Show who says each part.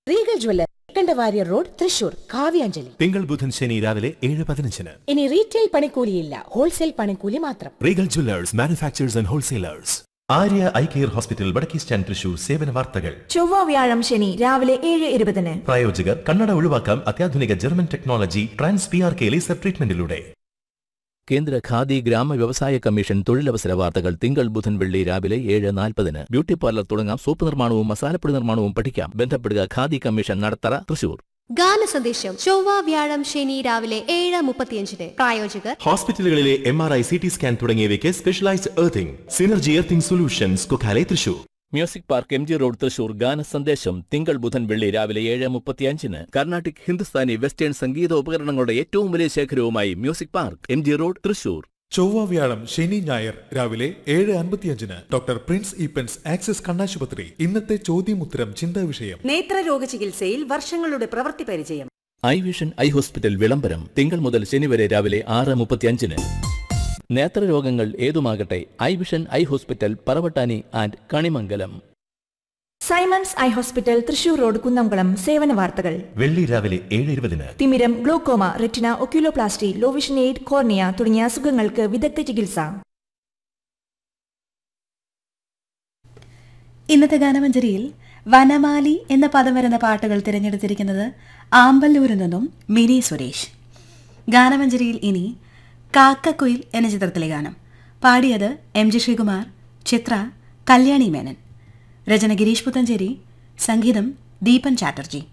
Speaker 1: Regal jeweller Kandavaryar road Thrissur Kavyanjali
Speaker 2: തിങ്കൾ ബുധൻ ശനി രാവിലെ ഏഴ് പതിനഞ്ചിന്
Speaker 1: ഇനി റീറ്റെയിൽ പണിക്കൂലിയില്ല ഹോൾസെയിൽ പണിക്കൂലി മാത്രം
Speaker 2: Regal jewellers manufacturers and wholesalers Arya eye care hospital വടക്കേ സ്റ്റാൻഡ് തൃശൂർ സേവന വാർത്തകൾ
Speaker 3: ചൊവ്വ വ്യാഴം ശനി രാവിലെ ഏഴ് ഇരുപതിന്
Speaker 2: പ്രായോജകർ കണ്ണട ഒഴിവാക്കാം അത്യാധുനിക German technology trans P R K laser ട്രീറ്റ്മെന്റിലൂടെ
Speaker 4: കേന്ദ്ര ഖാദി ഗ്രാമ വ്യവസായ കമ്മീഷൻ തൊഴിലവസര വാർത്തകൾ തിങ്കൾ ബുധൻ വെള്ളി രാവിലെ ഏഴ് നാൽപ്പതിന് ബ്യൂട്ടി പാർലർ തുടങ്ങാം സോപ്പ് നിർമ്മാണവും മസാലപ്പൊടി നിർമ്മാണവും പഠിക്കാം ബന്ധപ്പെടുക ഖാദി കമ്മീഷൻ നടത്തറ തൃശൂർ
Speaker 5: ഗാന സന്ദേശം ചൊവ്വ വ്യാഴം ശനി രാവിലെ ഏഴ് മുപ്പത്തിയഞ്ചിന് പ്രായോജകർ
Speaker 2: ഹോസ്പിറ്റലുകളിലെ M R I C T scan തുടങ്ങിയവയ്ക്ക് specialised earthing synergy earthing solutions Kokkale Thrissur
Speaker 4: music park M G road Thrissur ഗാന സന്ദേശം തിങ്കൾ ബുധൻ വെള്ളി രാവിലെ ഏഴ് മുപ്പത്തിയഞ്ചിന് കർണാട്ടിക് ഹിന്ദുസ്ഥാനി വെസ്റ്റേൺ സംഗീത ഉപകരണങ്ങളുടെ ഏറ്റവും വലിയ ശേഖരവുമായി music park M G road Thrissur
Speaker 6: ചൊവ്വ വ്യാഴം ശനി ഞായർ രാവിലെ ഏഴ് അൻപത്തിയഞ്ചിന് ഡോക്ടർ പ്രിൻസ് ഈപ്പൻസ് ആക്സിസ് കണ്ണാശുപത്രി ഇന്നത്തെ ചോദ്യമുത്തരം ചിന്താ വിഷയം
Speaker 7: നേത്രരോഗ ചികിത്സയിൽ വർഷങ്ങളുടെ പ്രവൃത്തി പരിചയം
Speaker 4: ഐ വിഷൻ ഐ ഹോസ്പിറ്റൽ വിളംബരം തിങ്കൾ മുതൽ ശനി വരെ രാവിലെ ആറ് മുപ്പത്തിയഞ്ചിന് നേത്രരോഗങ്ങൾ ഏതുമാകട്ടെ eye vision eye hospital Paravattani and Kanimangalam
Speaker 3: Simon's eye hospital Thrissur road Kunnamkulam സേവന വാർത്തകൾ
Speaker 2: വെള്ളി രാവിലെ ഏഴ് ഇരുപതിന്
Speaker 3: തിമിരം glaucoma retina oculoplasty low vision aid cornea തുടങ്ങിയ അസുഖങ്ങൾക്ക് വിദഗ്ധ ചികിത്സ
Speaker 8: ഇന്നത്തെ ഗാനമഞ്ജരിയിൽ വനമാലി എന്ന പദം വരുന്ന പാട്ടുകൾ തിരഞ്ഞെടുത്തിരിക്കുന്നത് ആമ്പല്ലൂരിൽ നിന്നും മിനി സുരേഷ് ഗാനമഞ്ജരിയിൽ ഇനി കാക്കക്കുയിൽ എന്ന ചിത്രത്തിലെ ഗാനം പാടിയത് എം ജി ശ്രീകുമാർ ചിത്ര കല്യാണി മേനൻ രചന ഗിരീഷ് പുത്തഞ്ചേരി സംഗീതം ദീപൻ ചാറ്റർജി